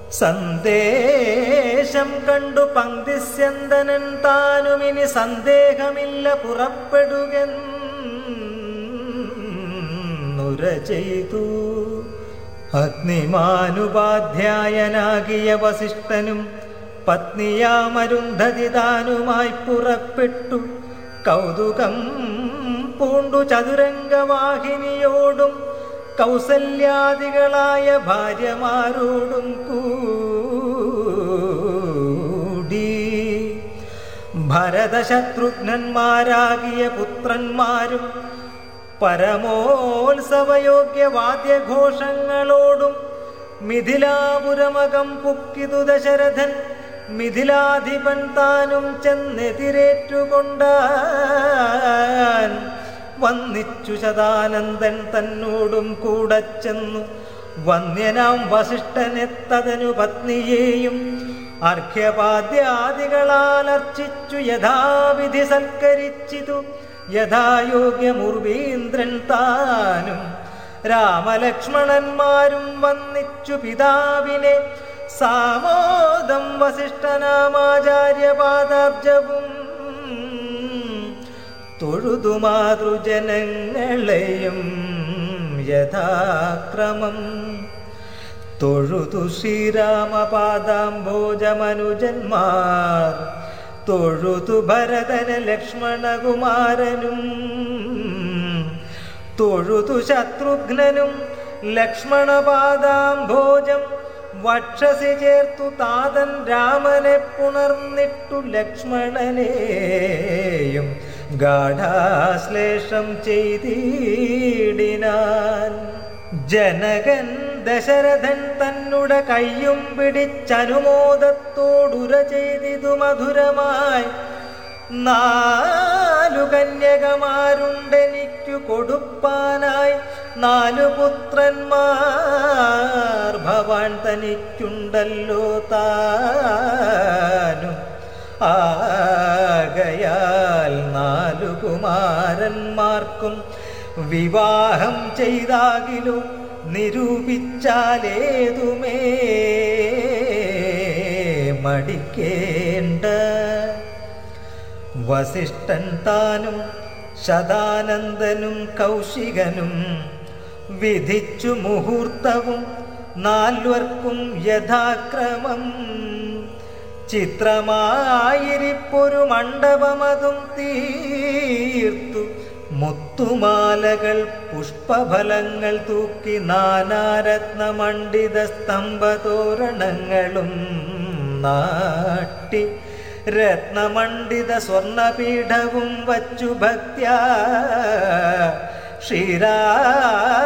സന്ദേശം കണ്ടു പങ്ക്തിസ്യന്തനൻ താനുമിനി സന്ദേഹമില്ല പുറപ്പെടുകെന്നുര ചെയ്തു അഗ്നിമാനുപാധ്യായനാകിയ വസിഷ്ഠനും പത്നിയാമരുന്ധതി താനുമായി പുറപ്പെട്ടു കൗതുകം പൂണ്ടു ചതുരംഗവാഹിനിയോടും കൗസല്യാദികളായ ഭാര്യമാരോടും കൂടി ഭരതശത്രുഘ്നന്മാരാകിയ പുത്രന്മാരും പരമോത്സവയോഗ്യ വാദ്യഘോഷങ്ങളോടും മിഥിലാപുരമകം പുക്കിതു ദശരഥൻ മിഥിലാധിപൻ താനും ചെന്നെതിരേറ്റുകൊണ്ടാൻ വന്നിച്ചു ശതാനന്ദൻ തന്നോടും കൂടെ ചെന്നു വന്യനാം വസിഷ്ഠനെത്തതനു പത്നിയെയും അർഘ്യപാദ്യാദികളാൽ അർച്ചിച്ചു യഥാവിധി സൽക്കരിച്ചിതു യഥായോഗ്യമുർവീന്ദ്രൻ താനും രാമലക്ഷ്മണന്മാരും വന്നിച്ചു പിതാവിനെ സാമോദം വസിഷ്ഠനാമാചാര്യപാദാബ്ജവും തൊഴുതു മാതൃജനങ്ങളെയും യഥാക്രമം തൊഴുതു ശ്രീരാമപാദാംഭോജമനുജന്മാർ തൊഴുതു ഭരതന ലക്ഷ്മണകുമാരനും തൊഴുതു ശത്രുഘ്നനും ലക്ഷ്മണപാദാംഭോജം വക്ഷസി ചേർത്തു താതൻ രാമനെ പുണർന്നിട്ടു ലക്ഷ്മണനെയും ഗാഠാശ്ലേഷം ചെയ്തിടിനാൻ ജനകൻ ദശരഥൻ തന്നുടെ കയ്യും പിടിച്ചനുമോദത്തോടുര ചെയ്തിതു മധുരമായി നാലു കന്യകമാരുണ്ടെനിക്കു കൊടുപ്പാനായി നാലു പുത്രന്മാർ ഭവാൻ തനിക്കുണ്ടല്ലോ താനും ആകയാൽ നാലു കുമാരന്മാർക്കും വിവാഹം ചെയ്താകിലും നിരൂപിച്ചാലേതുമേ മടിക്കേണ്ട വസിഷ്ഠൻ താനും ശതാനന്ദനും കൗശികനും വിധിച്ചു മുഹൂർത്തവും നാൽവർക്കും യഥാക്രമം ചിത്രമായിരിപ്പൊരു മണ്ഡപമതും തീർത്തു മുത്തുമാലകൾ പുഷ്പഫലങ്ങൾ തൂക്കി നാനാരത്നമണ്ഡിത സ്തംഭതോരണങ്ങളും നാട്ടി രത്നമണ്ഡിത സ്വർണപീഠവും വച്ചു ഭക്ത്യ ശ്രീരാമ